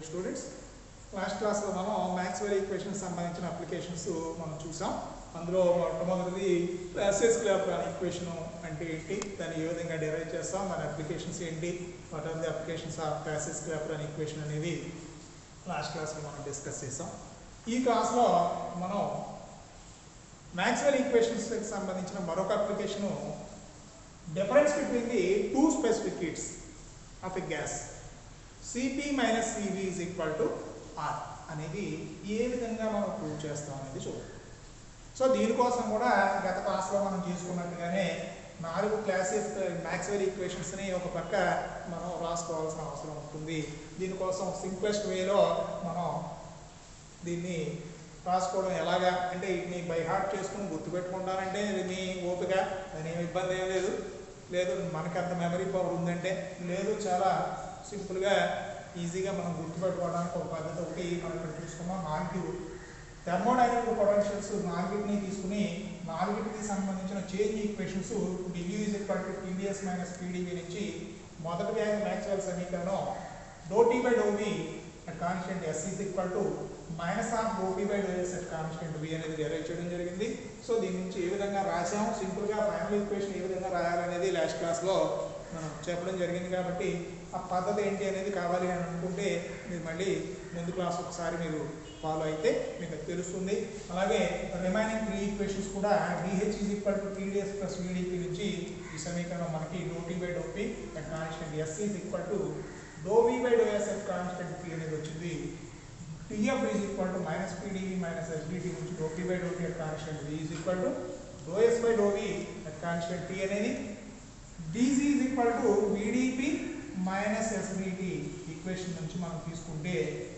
Dear students last క్లాస్లో మనం Maxwell equations సంబంధించిన అప్లికేషన్స్ మనం చూసాం అందులో మొట్టమొదటిది ప్యాసేజ్ క్లాప్రాన్ ఈక్వేషన్ అంటే ఏంటి దాన్ని ఏ విధంగా డెరైవ్ చేస్తాం దాని అప్లికేషన్స్ ఏంటి what are the applications of passage Clapeyron equation అనేది లాస్ట్ క్లాస్లో మనం డిస్కస్ చేసాం ఈ క్లాస్లో మనం మ్యాక్స్వెల్ ఈక్వేషన్స్కి సంబంధించిన మరొక application difference between the two specific heats of a gas CP minus CV is equal to R అనేది ఏ విధంగా మనం ప్రూవ్ చేస్తాం అనేది చూద్దాం సో దీనికోసం కూడా గత క్లాస్లో మనం చేసుకున్నట్టుగానే నాలుగు క్లాసెస్ మ్యాక్స్వెల్ ఈక్వేషన్స్ని ఒక పక్క మనం రాసుకోవాల్సిన అవసరం ఉంటుంది దీనికోసం సింప్లెస్ట్ వేలో మనం దీన్ని రాసుకోవడం ఎలాగా అంటే వీటిని బై హార్ట్ చేసుకుని గుర్తుపెట్టుకుంటానంటే ఇది మీ ఓపిక దాని ఏమి ఇబ్బంది ఏం లేదు లేదు మనకి అంత మెమరీ పవర్ ఉందంటే లేదు చాలా సింపుల్గా ఈజీగా మనం గుర్తుపెట్టుకోవడానికి ఒక పద్ధతి ఒకటి మనం ఇక్కడ చూసుకున్నాం నాలుగు థర్మోడైనమిక్ పొటెన్షియల్స్ నాలుగిటిని తీసుకుని నాలుగిటికి సంబంధించిన change equations DQ is equal to TDS minus PDV నుంచి మొదటి వ్యాధి మ్యాక్స్వెల్ సమీకరణం dou T by dou V at constant S is equal to minus of dou T by dou S at constant V అనేది derive చేయడం జరిగింది so దీని నుంచి ఏ విధంగా రాసాం సింపుల్గా ఫైనల్ ఈక్వేషన్ ఏ విధంగా రాయాలనేది లాస్ట్ క్లాస్లో మనం చెప్పడం జరిగింది కాబట్టి ఆ పద్ధతి ఏంటి అనేది కావాలి అని అనుకుంటే మీరు మళ్ళీ ముందు క్లాస్ ఒకసారి మీరు ఫాలో అయితే మీకు అది తెలుస్తుంది అలాగే రిమైనింగ్ త్రీ ఈక్వేషన్స్ కూడా DH is equal to TDS plus VDP నుంచి ఈ సమీకరణం మనకి dou T by dou P at constant S is equal to dou V by dou S at constant P అనేది వచ్చింది TF is equal to minus PDV minus SDT నుంచి dou P by dou P at constant V is equal to dou S by dou V at constant T అనేది DG is equal to వీడిపి minus SDT equation నుంచి మనం తీసుకుంటే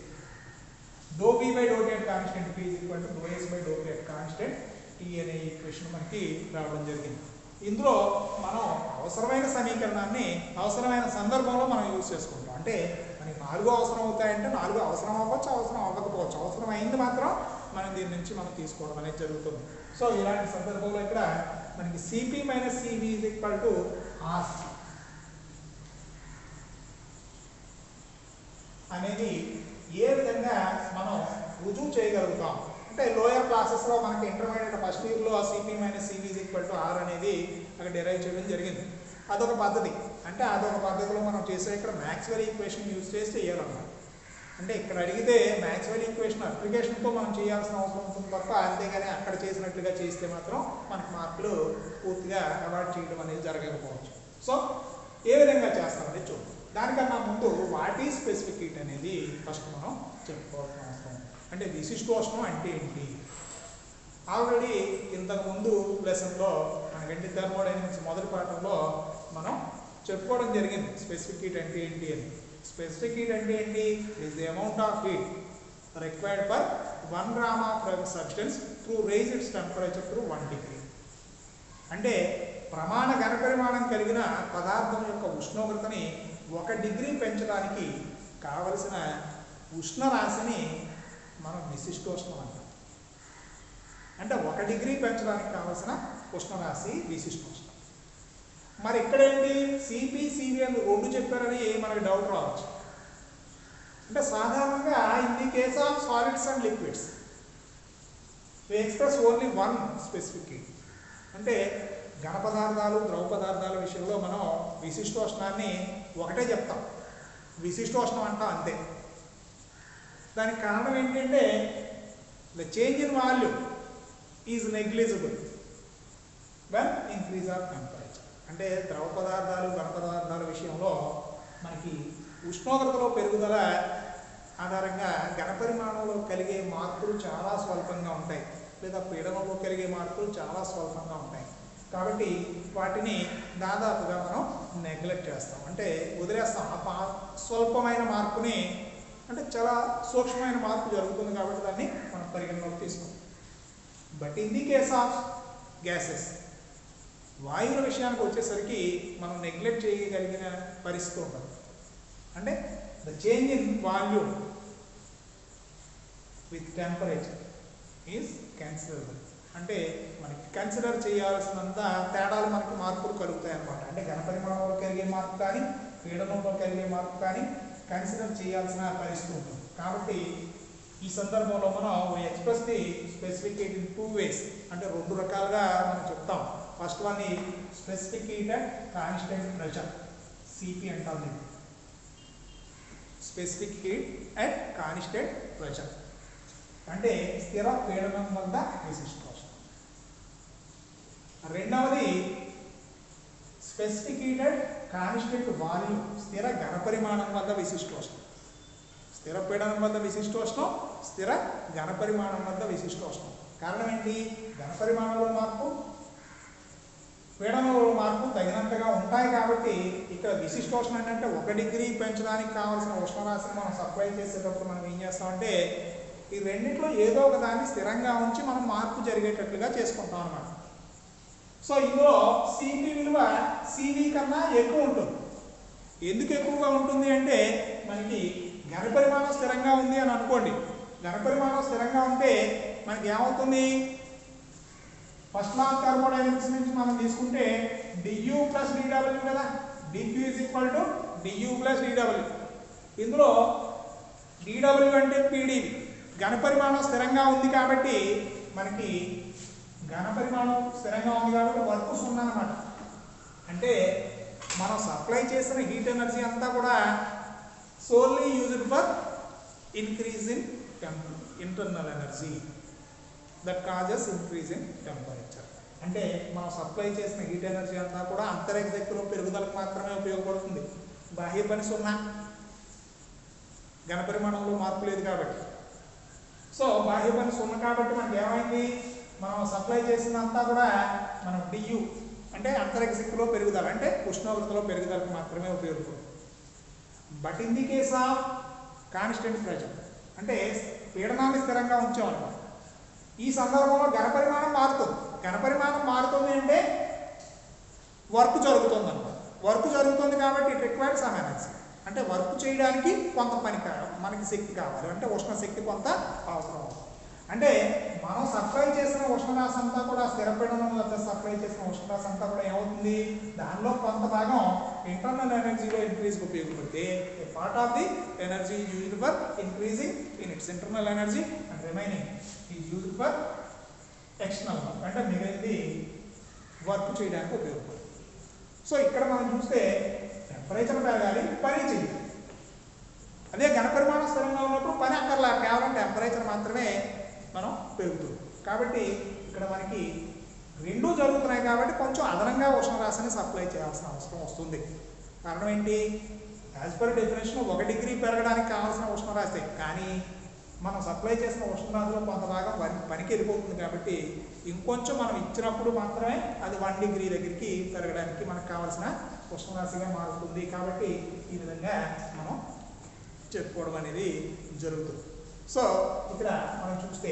dou B by dou T at constant P is equal to dou S by dou P at constant T అనే equation మనకి రావడం జరిగింది ఇందులో మనం అవసరమైన సమీకరణాన్ని అవసరమైన సందర్భంలో మనం యూజ్ చేసుకుంటాం అంటే మనకి నాలుగు అవసరం అవుతాయంటే నాలుగు అవసరం అవ్వచ్చు అవసరం అవ్వకపోవచ్చు అవసరం అయింది మాత్రం మనం దీని నుంచి మనం తీసుకోవడం అనేది జరుగుతుంది సో ఇలాంటి సందర్భంలో ఇక్కడ మనకి CP minus CV is equal to R అనేది ఏ విధంగా మనం రుజువు చేయగలుగుతాం అంటే లోయర్ క్లాసెస్లో మనకి ఇంటర్మీడియట్ ఫస్ట్ ఇయర్లో CP minus CV equal to R అనేది అక్కడ డెరైవ్ చేయడం జరిగింది అదొక పద్ధతి అంటే అదొక పద్ధతిలో మనం చేసే ఇక్కడ మ్యాక్స్వెల్ ఈక్వేషన్ యూజ్ చేసి చేయాలన్నమాట అంటే ఇక్కడ అడిగితే మ్యాక్స్వెల్ ఈక్వేషన్ అప్లికేషన్తో మనం చేయాల్సిన అవసరం ఉంటుంది తప్ప అంతేగాని అక్కడ చేసినట్లుగా చేస్తే మాత్రం మనకి మార్కులు పూర్తిగా అవాయిడ్ చేయడం అనేది జరగకపోవచ్చు సో ఏ విధంగా చేస్తామనేది చూద్దాం దానికన్నా ముందు వాట్ ఈ స్పెసిఫిక్ హీట్ అనేది ఫస్ట్ మనం చెప్పుకోవాల్సిన అవసరం అంటే విశిష్టోష్ణం అంటే ఏంటి ఆల్రెడీ ఇంతకుముందు లెసన్లో మనకంటే థర్మోడైనమిక్స్ మొదటి పాఠంలో మనం చెప్పుకోవడం జరిగింది స్పెసిఫిక్ హీట్ అంటే ఏంటి అని స్పెసిఫిక్ హీట్ అంటే ఏంటి is the amount of heat required for one gram of substance through raise its temperature through one degree అంటే ప్రమాణ ఘనపరిమాణం కలిగిన పదార్థం యొక్క ఉష్ణోగ్రతని ఒక డిగ్రీ పెంచడానికి కావలసిన ఉష్ణరాశిని మనం విశిష్టోష్ణం అంటాం అంటే ఒక డిగ్రీ పెంచడానికి కావలసిన ఉష్ణరాశి విశిష్టోష్ణం మరి ఇక్కడేంటి సిపి సివి అని రెండు చెప్పారని మనకి డౌట్ రావచ్చు అంటే సాధారణంగా in the case of solids and liquids we express only one specific heat అంటే ఘన పదార్థాలు ద్రవ పదార్థాల విషయంలో మనం విశిష్టోష్ణాన్ని ఒకటే చెప్తాం విశిష్టోష్ణం అంటాం అంతే దానికి కారణం ఏంటంటే the change in volume is negligible when increase of temperature అంటే ద్రవ పదార్థాలు ఘన పదార్థాల విషయంలో మనకి ఉష్ణోగ్రతలో పెరుగుదల ఆధారంగా ఘనపరిమాణంలో కలిగే మార్పులు చాలా స్వల్పంగా ఉంటాయి లేదా పీడనంలో కలిగే మార్పులు చాలా స్వల్పంగా ఉంటాయి కాబట్టి వాటిని దాదాపుగా మనం నెగ్లెక్ట్ చేస్తాం అంటే వదిలేస్తాం ఆ పా స్వల్పమైన మార్పుని అంటే చాలా సూక్ష్మమైన మార్పు జరుగుతుంది కాబట్టి దాన్ని మనం పరిగణలోకి తీసుకుంటాం but in the case of gases వాయువుల విషయానికి వచ్చేసరికి మనం నెగ్లెక్ట్ చేయగలిగిన పరిస్థితి ఉండదు అంటే the change in volume with temperature is considerable అంటే మనకి కన్సిడర్ చేయాల్సినంత తేడాలు మనకి మార్పులు కలుగుతాయి అన్నమాట అంటే ఘనపరిమాణంలో కలిగే మార్పు కానీ పీడనంలో కలిగే మార్పు కానీ కన్సిడర్ చేయాల్సిన పరిస్థితి ఉంటుంది కాబట్టి ఈ సందర్భంలో మనం express the specific heat in two ways అంటే రెండు రకాలుగా మనం చెప్తాం ఫస్ట్ వన్ ఈ specific heat and constant pressure CP అంటాం దీన్ని specific heat and constant pressure అంటే స్థిర పీడనం వద్ద విశిష్టోష్ణం రెండవది specific heat and constant volume స్థిర ఘనపరిమాణం వద్ద విశిష్టోష్ణం స్థిర పీడనం వద్ద విశిష్టోష్ణం స్థిర ఘనపరిమాణం వద్ద విశిష్టోష్ణం కారణం ఏంటి ఘనపరిమాణంలో మార్పు పీడనంలో మార్పు తగినంతగా ఉంటాయి కాబట్టి ఇక్కడ విశిష్టోష్ణం ఏంటంటే ఒక డిగ్రీ పెంచడానికి కావాల్సిన ఉష్ణరాశిని మనం సప్లై చేసేటప్పుడు మనం ఏం చేస్తామంటే ఈ రెండిట్లో ఏదో ఒక దాన్ని స్థిరంగా ఉంచి మనం మార్పు జరిగేటట్లుగా చేసుకుంటాం అన్నమాట సో ఇందులో సిపి విలువ సివి కన్నా ఎక్కువ ఉంటుంది ఎందుకు ఎక్కువగా ఉంటుంది అంటే మనకి ఘనపరిమాణం స్థిరంగా ఉంది అని అనుకోండి ఘనపరిమాణం స్థిరంగా ఉంటే మనకి ఏమవుతుంది ఫస్ట్ లా థర్మోడైనమిక్స్ నుంచి మనం తీసుకుంటే డియు ప్లస్ డిడబ్ల్యూ కదా DQ is equal to DU plus DW ఇందులో డిడబ్ల్యూ అంటే పీడీ ఘనపరిమాణం స్థిరంగా ఉంది కాబట్టి మనకి ఘనపరిమాణం స్థిరంగా ఉంది కాబట్టి వర్క్ సున్నా అనమాట అంటే మనం సప్లై చేసిన హీట్ ఎనర్జీ అంతా కూడా solely used for increase in internal energy that causes increase in temperature అంటే మనం సప్లై చేసిన హీట్ ఎనర్జీ అంతా కూడా అంతరిక్ష శక్తిలో పెరుగుదలకు మాత్రమే ఉపయోగపడుతుంది బాహ్య పని సున్నా ఘనపరిమాణంలో మార్పు లేదు కాబట్టి సో బాహ్య పని సున్నా కాబట్టి మనకి ఏమైంది మనం సప్లై చేసినంతా కూడా మనం డియు అంటే అంతరిక్ష శక్తిలో పెరుగుదల అంటే ఉష్ణోగ్రతలో పెరుగుదలకు మాత్రమే ఉపయోగపడుతుంది but in the case of constant pressure అంటే పీడనాన్ని స్థిరంగా ఉంచామన్నమాట ఈ సందర్భంలో ఘనపరిమాణం మారుతుంది ఘనపరిమాణం మారుతుంది అంటే వర్క్ జరుగుతుంది అనమాట వర్క్ జరుగుతుంది కాబట్టి ఇట్ రిక్వైర్డ్ సమ్ ఎనర్జీ అంటే వర్క్ చేయడానికి కొంత పని కావాలి మనకి శక్తి కావాలి అంటే ఉష్ణ శక్తి కొంత అవసరం అవుతుంది అంటే మనం సప్లై చేసిన ఉష్ణరాశి అంతా కూడా స్థిరపీడనం వద్ద సప్లై చేసిన ఉష్ణరాశి అంతా కూడా ఏమవుతుంది దానిలో కొంత భాగం ఇంటర్నల్ ఎనర్జీలో ఇంక్రీజ్ ఉపయోగపడితే part of the energy used for increasing in its internal energy and remaining is used for external work అంటే మిగిలింది వర్క్ చేయడానికి ఉపయోగపడుతుంది సో ఇక్కడ మనం చూస్తే టెంపరేచర్ పెరగాలి పని చేయాలి అదే ఘనపరిమాణం స్థిరంగా ఉన్నప్పుడు పని అక్కర్లా కేవలం టెంపరేచర్ మాత్రమే మనం పెరుగుతుంది కాబట్టి ఇక్కడ మనకి రెండూ జరుగుతున్నాయి కాబట్టి కొంచెం అదనంగా ఉష్ణరాశిని సప్లై చేయాల్సిన అవసరం వస్తుంది కారణం ఏంటి యాజ్ పర్ డెఫినేషన్ ఒక డిగ్రీ పెరగడానికి కావాల్సిన ఉష్ణరాశి కానీ మనం సప్లై చేసిన ఉష్ణరాశిలో కొంత భాగం పని పనికి వెళ్ళిపోతుంది కాబట్టి ఇంకొంచెం మనం ఇచ్చినప్పుడు మాత్రమే అది వన్ డిగ్రీ దగ్గరికి పెరగడానికి మనకు కావాల్సిన ఉష్ణరాశిగా మారుతుంది కాబట్టి ఈ విధంగా మనం చెప్పుకోవడం అనేది జరుగుతుంది సో ఇక్కడ మనం చూస్తే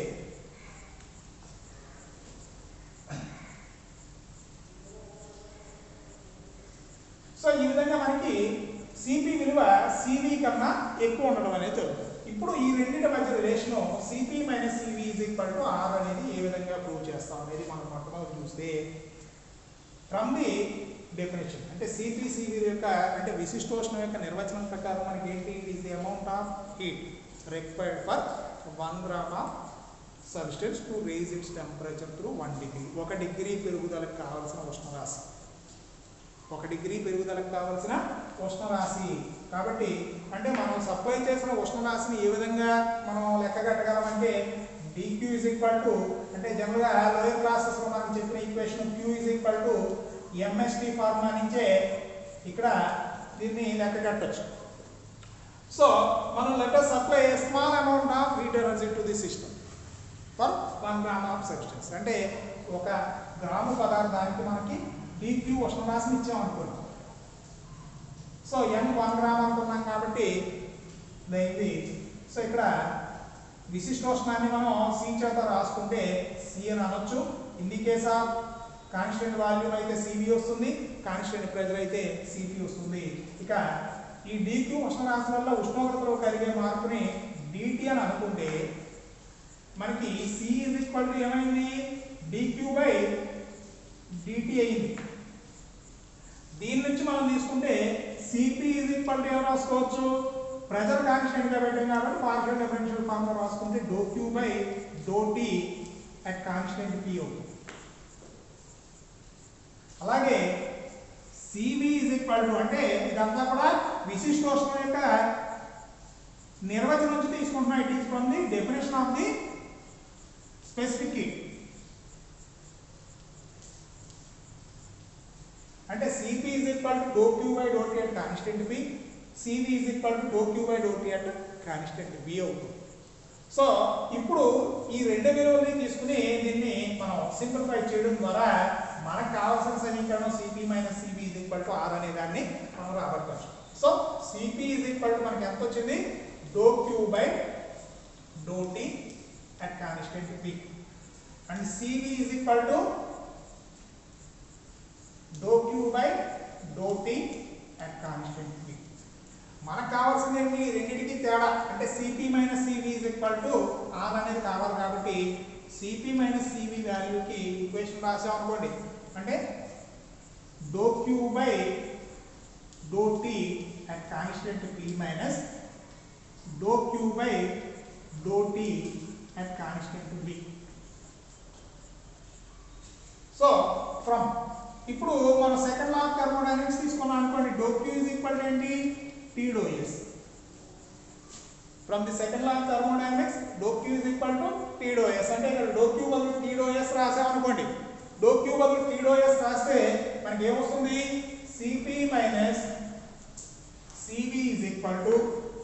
సో ఈ విధంగా మనకి సిపి విలువ సివి కన్నా ఎక్కువ ఉండడం అనేది జరుగుతుంది ఇప్పుడు ఈ రెండింటి మధ్య relation CP minus CV is equal to R అనేది ఏ విధంగా ప్రూవ్ చేస్తాం అనేది మనం మొట్టమొదటి చూస్తే ఫ్రమ్ ది డెఫినేషన్ అంటే సిపి సివి యొక్క అంటే విశిష్టోష్ణం యొక్క నిర్వచనం ప్రకారం మనకి ఏంటి it the amount of heat required for one gram of substance to raise its temperature through one degree ఒక డిగ్రీ పెరుగుదలకు కావాల్సిన ఉష్ణరాశి ఒక డిగ్రీ పెరుగుదలకు కావాల్సిన ఉష్ణరాశి కాబట్టి అంటే మనం సప్లై చేసిన ఉష్ణరాశిని ఏ విధంగా మనం లెక్క కట్టగలమంటే డిక్యూ ఇస్ ఈక్వల్ టు అంటే జనరల్గా లోయర్ క్లాసెస్లో మనం చెప్పిన equation Q is equal to MST formula నుంచే ఇక్కడ దీన్ని లెక్క కట్టచ్చు సో మనం letter supply small amount of heat energy to the system for one gram of substance అంటే ఒక గ్రాము పదార్థానికి మనకి డిక్యూ ఉష్ణరాశిని ఇచ్చాం అనుకోండి సో ఎన్ వన్ గ్రామ్ అనుకున్నాం కాబట్టి ఇది సో ఇక్కడ విశిష్టోష్ణాన్ని మనం సి చేత రాసుకుంటే సి అని అనొచ్చు in the case of constant volume అయితే సివి వస్తుంది కాన్స్టెంట్ ప్రెజర్ అయితే సిపి వస్తుంది ఇక ఈ డిక్యూ ఉష్ణరాశి వల్ల ఉష్ణోగ్రతలో కలిగే మార్పుని డిటి అని అనుకుంటే మనకి సి ఇజ్ ఈక్వల్ టు ఏమైంది డిక్యూ బై డిటి అయింది దీని నుంచి మనం తీసుకుంటే సిపి ఇజ్ ఈక్వల్ టు ఏం రాసుకోవచ్చు ప్రెజర్ కాన్స్టెంట్ గా పెట్టాం కాబట్టి పార్షియల్ డిఫరెన్షియల్ ఫార్మ్ లో రాసుకుంటే dou Q by dou T at constant P అవుతుంది అలాగే సివి ఇజ్ ఈక్వల్ టు అంటే ఇదంతా కూడా విశిష్టోష్ణం యొక్క నిర్వచనం నుంచి తీసుకుంటున్నా it is from the definition of the specific heat అంటే CP is equal to dou Q by dou T at constant B CV is equal to dou Q by dou T at constant B అవుతుంది so ఇప్పుడు ఈ రెండు విలువల్ని తీసుకుని దీన్ని మనం simplify చేయడం ద్వారా మనకు కావాల్సిన సమీకరణం CP minus CB is equal to R అనే దాన్ని మనం రాబట్టవచ్చు so CP is equal to మనకి ఎంత వచ్చింది dou Q by dou T at constant B and CV is equal to dou Q by dou T at constant B మనకు కావాల్సింది ఏంటి ఈ రెండింటికి తేడా అంటే CP minus CV is equal to R అనేది కావాలి కాబట్టి సిపి మైనస్ సివి వాల్యూకి ఈక్వేషన్ రాసాం అనుకోండి అంటే do Q by dou T at constant P minus dou Q by dou T at constant B so from ఇప్పుడు మనం సెకండ్ లా ఆఫ్ థర్మోడైనమిక్స్ తీసుకున్నాం అనుకోండి dou Q is equal to ఏంటి T dou S from the second law of thermodynamics dou Q is equal to T dou S అంటే ఇక్కడ dou Q బదులు T dou S రాసాం అనుకోండి dou Q బదులు T dou S రాస్తే మనకి ఏమొస్తుంది CP minus CB is equal to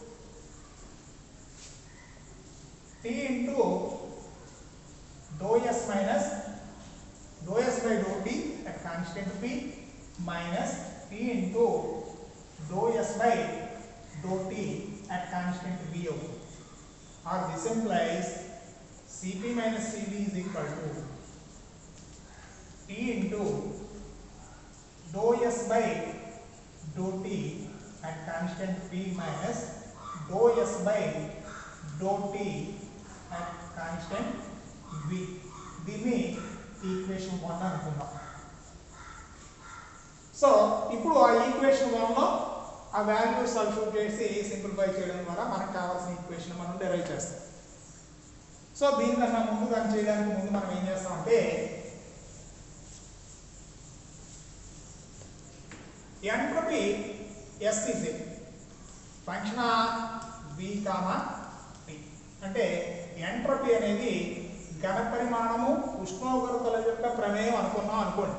T into dou S minus dou s by dou t at constant p minus p into dou s by dou t at constant b అవుతుంది or this implies cp minus cv is equal to t into dou s by dou t at constant p minus dou s by dou t at constant v దీన్ని equation one అనుకుందాం so ఇప్పుడు ఆ equation వన్లో ఆ value substitute చేసి simplify చేయడం ద్వారా మనకు కావాల్సిన ఈక్వేషన్ మనం డెరైవ్ చేస్తాం సో దీనికన్నా ముందు దాన్ని చేయడానికి ముందు మనం ఏం చేస్తామంటే entropy S is a function B comma T అంటే ఎంట్రపీ అనేది ఘన పరిమాణము ఉష్ణోగ్రతల యొక్క ప్రమేయం అనుకున్నాం అనుకోండి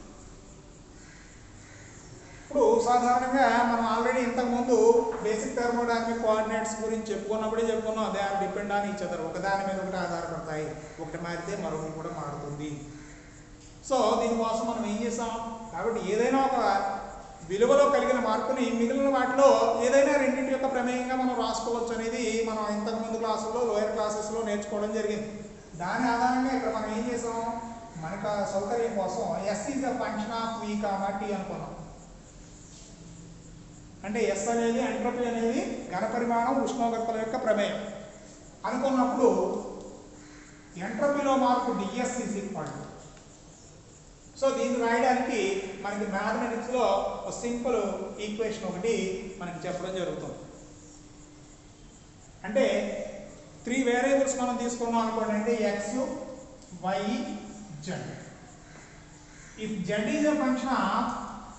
ఇప్పుడు సాధారణంగా మనం ఆల్రెడీ ఇంతకుముందు బేసిక్ థర్మోడైనమిక్ కోఆర్డినేట్స్ గురించి చెప్పుకున్నప్పుడే చెప్పుకున్నాం they are depend on each other ఒకదాని మీద ఒకటి ఆధారపడతాయి ఒకటి మారితే మరొకటి కూడా మారుతుంది సో దీనికోసం మనం ఏం చేసాం కాబట్టి ఏదైనా ఒక విలువలో కలిగిన మార్పుని మిగిలిన వాటిలో ఏదైనా రెండింటి యొక్క ప్రమేయంగా మనం రాసుకోవచ్చు అనేది మనం ఇంతకుముందు క్లాసుల్లో లోయర్ క్లాసెస్లో నేర్చుకోవడం జరిగింది దాని ఆధారంగా ఇక్కడ మనం ఏం చేసాం మనకు ఆ సౌకర్యం కోసం S is a function of V comma T అనుకున్నాం అంటే ఎస్ అనేది ఎంట్రపీ అనేది ఘనపరిమాణం ఉష్ణోగ్రతల యొక్క ప్రమేయం అనుకున్నప్పుడు ఎంట్రపీలో మార్పు DS is equal to so దీన్ని రాయడానికి మనకి మ్యాథమెటిక్స్లో ఒక సింపుల్ ఈక్వేషన్ ఒకటి మనకి చెప్పడం జరుగుతుంది అంటే త్రీ వేరియబుల్స్ మనం తీసుకున్నాం అనుకోండి అంటే X Y Z if Z is a function of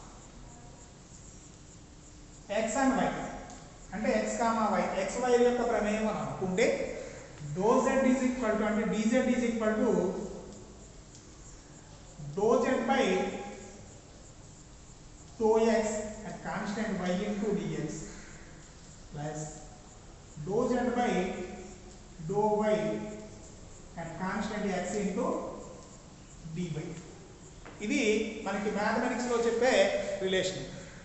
X and Y అంటే X comma Y X Y యొక్క ప్రమేయం అని అనుకుంటే dou Z is equal to అంటే DZ is equal to dou z by dou x at constant y into dx plus dou z by dou y at constant x into dy ఇది మనకి mathematics లో చెప్పే relation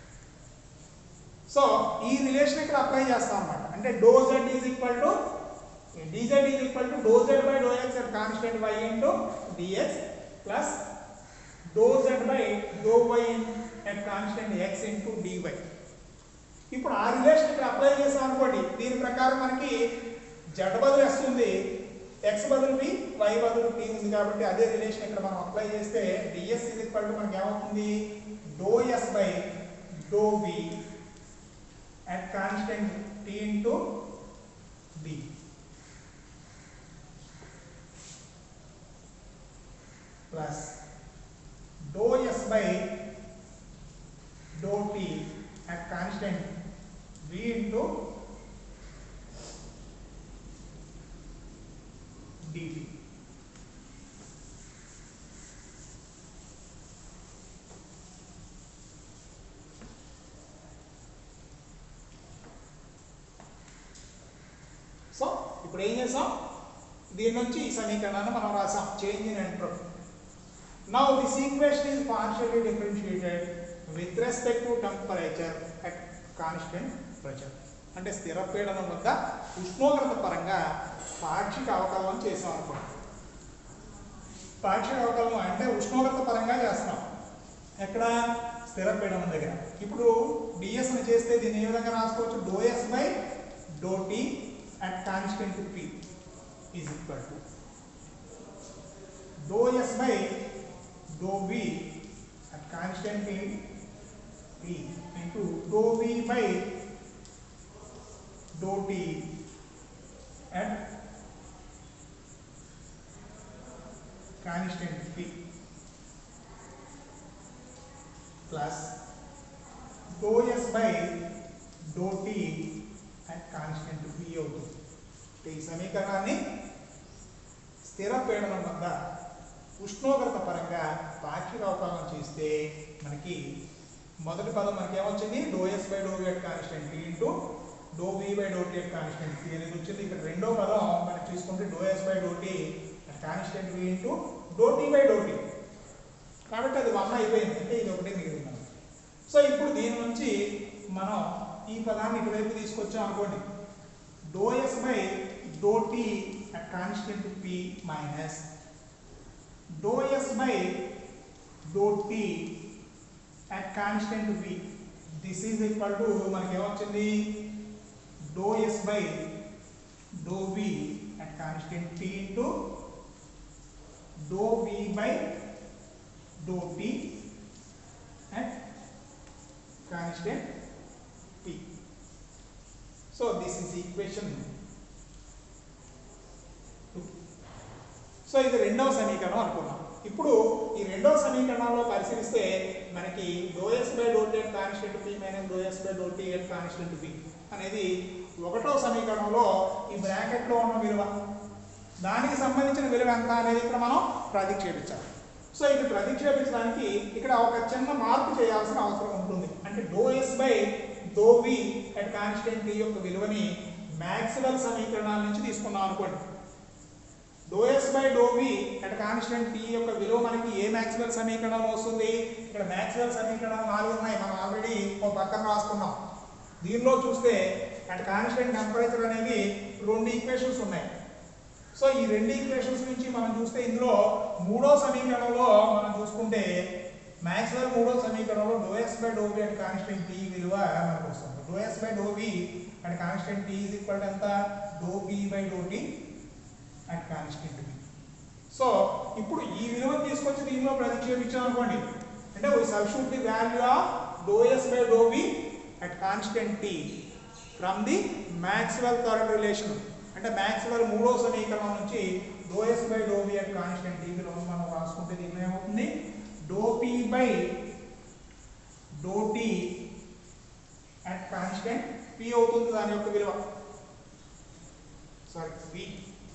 so ఈ relation ఇక్కడ apply చేస్తాం అన్నమాట అంటే dou Z is equal to dz is equal to dou Z by dou X at constant y into dx plus dou z by dou y at constant x into dy ఇప్పుడు ఆ relation ఇక్కడ apply చేసాం అనుకోండి దీని ప్రకారం మనకి z బదులు s ఉంది x బదులు b y బదులు t ఉంది కాబట్టి అదే రిలేషన్ ఇక్కడ మనం అప్లై చేస్తే ds is equal to మనకి ఏమవుతుంది dou s by dou v at constant T into D plus dou S by dou T at constant V into DT so ఇప్పుడు ఏం చేసాం దీని నుంచి ఈ సమీకరణాన్ని మనం రాసాం change in entropy now this equation is partially differentiated with respect to temperature at constant pressure అంటే స్థిర పీడనం వద్ద ఉష్ణోగ్రత పరంగా పాక్షిక అవకలనం చేసాం అనుకోండి పాక్షిక అవకలనం అంటే ఉష్ణోగ్రత పరంగా చేస్తున్నాం ఎక్కడ స్థిర పీడనం దగ్గర ఇప్పుడు డిఎస్ని చేస్తే దీన్ని ఏ విధంగా రాసుకోవచ్చు dou S by dou T at constant P is equal to dou S by dou V at constant P into dou V by dou T at constant P plus dou S by dou T at constant P అవుతుంది ఈ సమీకరణాన్ని స్థిర పీడనం వద్ద ఉష్ణోగ్రత పరంగా పాక్షిక అవకలనం చేస్తే మనకి మొదటి పదం మనకి ఏమొచ్చింది dou S by dou V at constant T into dou V by dou T at constant T అనేది వచ్చింది ఇక్కడ రెండో పదం మనం చూసుకుంటే dou S by dou T at constant V into dou T by dou T కాబట్టి అది one అయిపోయింది అంటే ఇది ఒకటే మిగిలింది మనకి. సో ఇప్పుడు దీని నుంచి మనం ఈ పదాన్ని ఇటువైపు తీసుకొచ్చాం అనుకోండి dou S by dou T at constant P minus dou S by dou T at constant V this is equal to మనకి ఏమొచ్చింది dou S by dou V at constant T into dou V by dou p at constant p. So this is equation 2. So ఇది రెండవ సమీకరణం అనుకున్నాం ఇప్పుడు ఈ రెండవ సమీకరణంలో పరిశీలిస్తే మనకి dou S by dou T constant P minus dou S by dou T at constant P అనేది ఒకటో సమీకరణంలో ఈ బ్రాకెట్లో ఉన్న విలువ దానికి సంబంధించిన విలువ ఎంత అనేది ఇక్కడ మనం ప్రతిక్షేపించాలి సో ఇది ప్రతిక్షేపించడానికి ఇక్కడ ఒక చిన్న మార్పు చేయాల్సిన అవసరం ఉంటుంది అంటే dou S by dou V at constant T యొక్క విలువని మ్యాక్సిమల్ సమీకరణాల నుంచి తీసుకున్నాం అనుకోండి dou S by dou V at constant T యొక్క విలువ మనకి ఏ మ్యాక్సిమల్ సమీకరణం వస్తుంది ఇక్కడ మ్యాక్సిమల్ సమీకరణాలు నాలుగు ఉన్నాయి మనం ఆల్రెడీ ఒక పక్కన రాసుకున్నాం దీనిలో చూస్తే అట్ కాన్స్టెంట్ టెంపరేచర్ అనేవి రెండు ఈక్వేషన్స్ ఉన్నాయి సో ఈ రెండు ఈక్వేషన్స్ నుంచి మనం చూస్తే ఇందులో మూడో సమీకరణంలో మనం చూసుకుంటే మ్యాక్స్వెల్ మూడో సమీకరణంలో dou S by dou V and constant T విలువ మనకు వస్తుంది dou S by dou V and constant T is equal ఎంత dou P by dou T and constant B so ఇప్పుడు ఈ విలువను తీసుకొచ్చి దీనిలో ప్రతిక్షేపించాం అనుకోండి అంటే we substitute the value of dou s by dou v at constant t from the Maxwell current relation అంటే Maxwell మూడో సమీకరణం నుంచి dou S by dou B at constant ఈ విలువ మనం రాసుకుంటే దీనిలో ఏమవుతుంది dou P by dou T at constant P అవుతుంది దాని యొక్క విలువ sorry P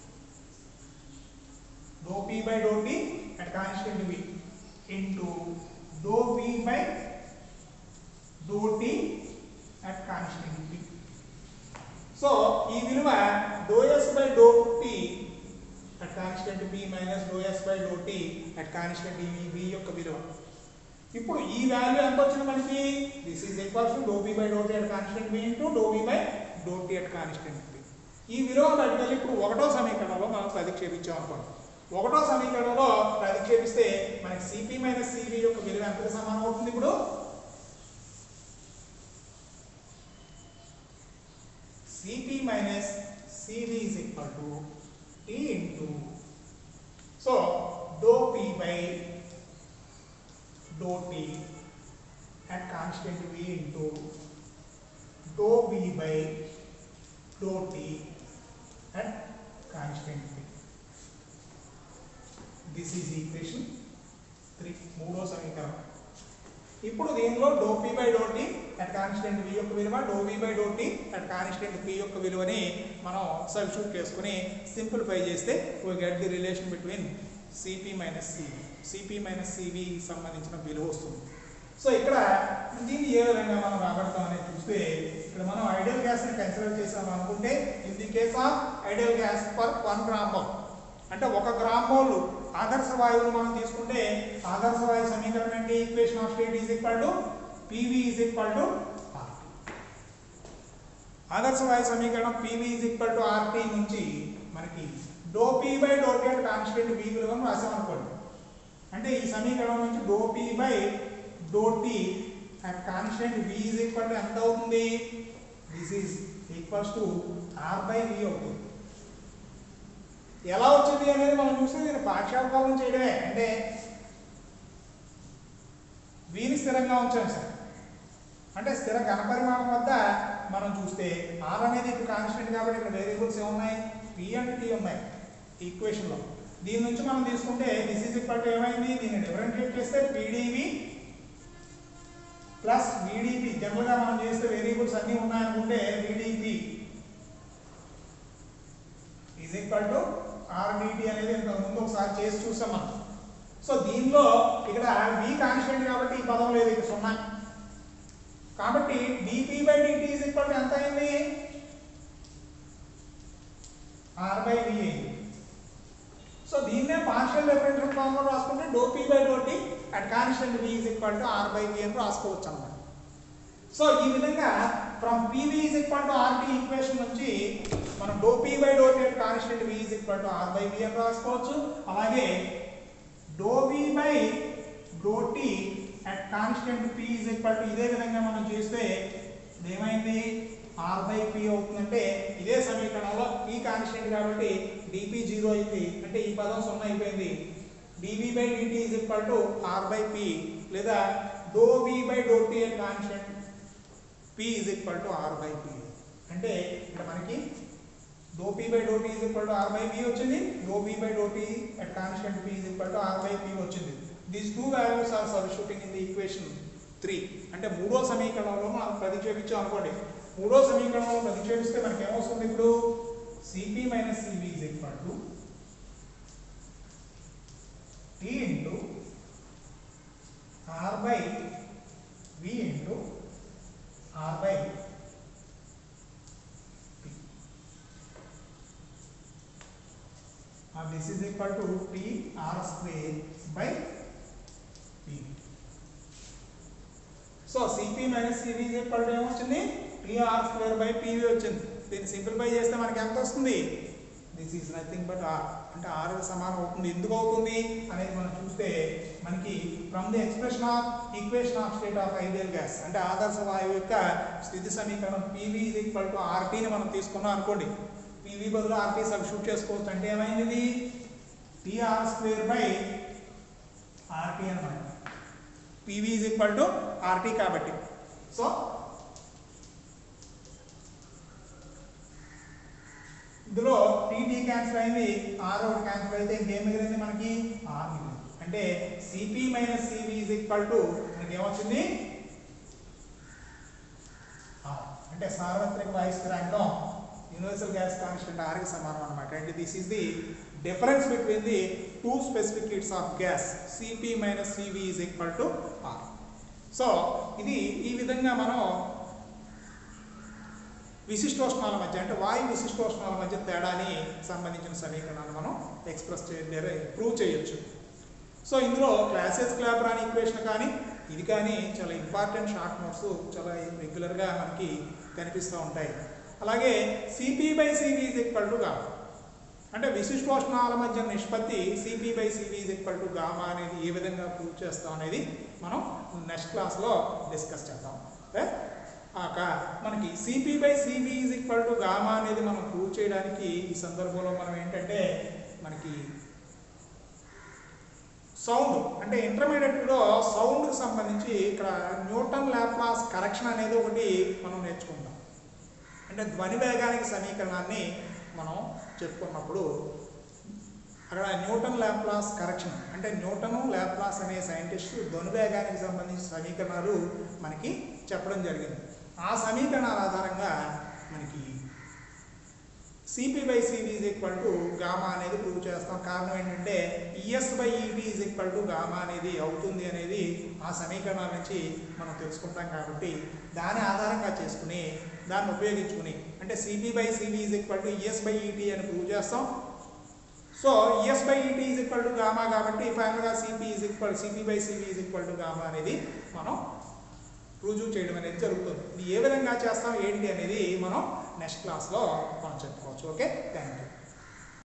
dou P by dou T at constant V into dou V by dou T at constant V so ఈ విలువ dou S by dou T at constant B minus dou S by dou T at constant ఈ B యొక్క విలువ ఇప్పుడు ఈ value ఎంత వచ్చింది మనకి this is equals to dou B by dou T at constant B into dou B by dou T at constant B ఈ విలువ బయటకెళ్ళి ఇప్పుడు ఒకటో సమీకరణంలో మనం ప్రతిక్షేపించాం అనుకోండి ఒకటో సమీకరణంలో ప్రతిక్షేపిస్తే మనకి సిపి మైనస్ సిబి యొక్క విలువ ఎంత సమానం అవుతుంది ఇప్పుడు Cp minus Cv is equal to T into so dou P by dou T at constant V into dou V by this is equation three మూడో సమీకరణం ఇప్పుడు దీనిలో dou P by dou T at constant V యొక్క విలువ dou V by dou T at constant P యొక్క విలువని మనం substitute చేసుకుని సింప్లిఫై చేస్తే we get the relation between CP minus CV CP minus CV సంబంధించిన విలువ వస్తుంది సో ఇక్కడ దీన్ని ఏ విధంగా మనం రాబడతాం అనేది చూస్తే ఇక్కడ మనం ఐడియల్ గ్యాస్ ని కన్సిడర్ చేసాం అనుకుంటే in the case of ideal gas per one gram mole అంటే ఒక గ్రామ్ మోల్ ఆదర్శ వాయువును మనం తీసుకుంటే ఆదర్శ వాయు సమీకరణం ఏంటి equation of state is equal to PV is equal to ఆదర్శ వాయు సమీకరణం PV is equal to RT నుంచి మనకి dou P by dou T అంటే కాన్స్టెంట్ బి విలువను రాసామనుకోండి అంటే ఈ సమీకరణం నుంచి dou P by dou T at constant V is equal to ఎంత అవుతుంది this is equals to R by V అవుతుంది ఎలా వచ్చింది అనేది మనం చూస్తే నేను పాఠ్యావకాలం చేయడమే అంటే వీని స్థిరంగా ఉంచాను సార్ అంటే స్థిర ఘనపరిమాణం వద్ద మనం చూస్తే ఆర్ అనేది ఇప్పుడు కాన్స్టెంట్ కాబట్టి ఇక్కడ వేరియబుల్స్ ఏమున్నాయి పి అండ్ టీ ఉన్నాయి ఈక్వేషన్లో దీని నుంచి మనం తీసుకుంటే దిస్ ఈజ్ ఈక్వల్ టు ఏమైంది దీన్ని డిఫరెన్షియేట్ చేస్తే పీడీవి ప్లస్ వీడిపి జనరల్గా మనం చేస్తే వేరియబుల్స్ అన్నీ ఉన్నాయనుకుంటే V dP is equal to R dT అనేది ఇంతకు ముందు ఒకసారి చేసి చూసాం మనం సో దీనిలో ఇక్కడ వి కాన్స్టెంట్ కాబట్టి ఈ పదం లేదు ఇక్కడ సున్నా కాబట్టి dP by dT is equal to ఎంత అయింది ఆర్ బై వి అయింది సో దీన్నే పార్షియల్ డిఫరెన్షియల్ ఫార్ములా రాసుకుంటే dou P by dou T at constant V is equal to R by V అని రాసుకోవచ్చు అన్నమాట సో ఈ విధంగా from PV is equal to RT equation నుంచి మనం dou P by dou T at constant V is equal to R by V అని రాసుకోవచ్చు అలాగే dou V by dou T at constant P is equal to ఇదే విధంగా మనం చేస్తే ఏమైంది ఆర్ బై పి అవుతుందంటే ఇదే సమీకరణంలో పి కాన్స్టెంట్ కాబట్టి డిపి జీరో అయింది అంటే ఈ పదం సున్నా అయిపోయింది dV by dT is equal to R by P లేదా dou V by dou T at constant P is equal to R by P అంటే ఇక్కడ మనకి dou P by dou T is equal to R by P వచ్చింది dou P by dou T at constant P is equal to R by P వచ్చింది these two values are substituting in the equation three అంటే మూడో సమీకరణంలో మనం ప్రతిక్షేపించాం అనుకోండి మూడో సమీకరణంలో ప్రతిక్షేపిస్తే మనకి ఏమొస్తుంది ఇప్పుడు CP minus CB is equal to T into R by V into R by P this is equal to T R square by P so CP minus CB is equal to ఏమొచ్చింది T R square by PV వచ్చింది దీన్ని simplify చేస్తే మనకి ఎంత వస్తుంది this is nothing but R అంటే R సమానం అవుతుంది ఎందుకు అవుతుంది అనేది మనం చూస్తే మనకి from the expression of equation of state of ideal gas అంటే ఆదర్శ వాయువు యొక్క స్థితి సమీకరణం పివి ఈజ్ ఈక్వల్ టు ఆర్టీని మనం తీసుకున్నాం అనుకోండి పివి బదులు ఆర్టీ సబ్స్టిట్యూట్ చేసుకోవచ్చు అంటే ఏమైంది ఇది టీఆర్ స్క్వేర్ బై ఆర్టీ అనమాట PV is equal to RT కాబట్టి సో ఇందులో టీటీ క్యాన్సిల్ అయింది ఆర్ ఒకటి క్యాన్సిల్ అయితే ఇంకేం మిగిలింది మనకి ఆర్ మిగిలింది అంటే CP minus CV is equal to మనకి ఏమొచ్చింది ఆర్ అంటే సార్వత్రిక వాయు స్థిరాంకం యూనివర్సల్ గ్యాస్ కాన్స్టెంట్ ఆర్కి సమానం అనమాట అంటే this is the difference between the two specific heats of gas CP minus CV is equal to R so ఇది ఈ విధంగా మనం విశిష్టోష్ణాల మధ్య అంటే వాయు విశిష్టోష్ణాల మధ్య తేడాని సంబంధించిన సమీకరణాన్ని మనం ఎక్స్ప్రెస్ చేయ ప్రూవ్ చేయొచ్చు సో ఇందులో క్లాసెస్ క్లాబ్రాన్ ఈక్వేషన్ కానీ ఇది కానీ చాలా ఇంపార్టెంట్ షార్ట్ నోట్స్ చాలా రెగ్యులర్గా మనకి కనిపిస్తూ ఉంటాయి అలాగే CP by CV is equal to gamma అంటే విశిష్టోష్ణాల మధ్య నిష్పత్తి CP by CV is equal to gamma అనేది ఏ విధంగా ప్రూవ్ చేస్తాం అనేది మనం నెక్స్ట్ క్లాస్లో డిస్కస్ చేద్దాం ఓకే ఆక మనకి CP by CV is equal to gamma అనేది మనం ప్రూవ్ చేయడానికి ఈ సందర్భంలో మనం ఏంటంటే మనకి సౌండ్ అంటే ఇంటర్మీడియట్లో సౌండ్కి సంబంధించి ఇక్కడ న్యూటన్ ల్యాప్లాస్ కరెక్షన్ అనేది ఒకటి మనం నేర్చుకుంటాం అంటే ధ్వని వేగానికి సమీకరణాన్ని మనం చెప్పుకున్నప్పుడు అక్కడ న్యూటన్ ల్యాప్లాస్ కరెక్షన్ అంటే న్యూటన్ ల్యాప్లాస్ అనే సైంటిస్ట్ ధనువేగానికి సంబంధించిన సమీకరణాలు మనకి చెప్పడం జరిగింది ఆ సమీకరణాల ఆధారంగా మనకి CP by CV is equal to gamma అనేది ప్రూవ్ చేస్తాం కారణం ఏంటంటే ES by ET is equal to gamma అనేది అవుతుంది అనేది ఆ సమీకరణాల నుంచి మనం తెలుసుకుంటాం కాబట్టి దాని ఆధారంగా చేసుకుని దాన్ని ఉపయోగించుకుని అంటే CP by CV is equal to ES by ET అని ప్రూవ్ చేస్తాం so ES by ET is equal to gamma కాబట్టి ఫైనల్గా CP is equal CP by CV is equal to gamma అనేది మనం రుజువు చేయడం అనేది జరుగుతుంది ఇది ఏ విధంగా చేస్తాం ఏంటి అనేది మనం నెక్స్ట్ క్లాస్లో మనం చెప్పుకోవచ్చు ఓకే థ్యాంక్ యూ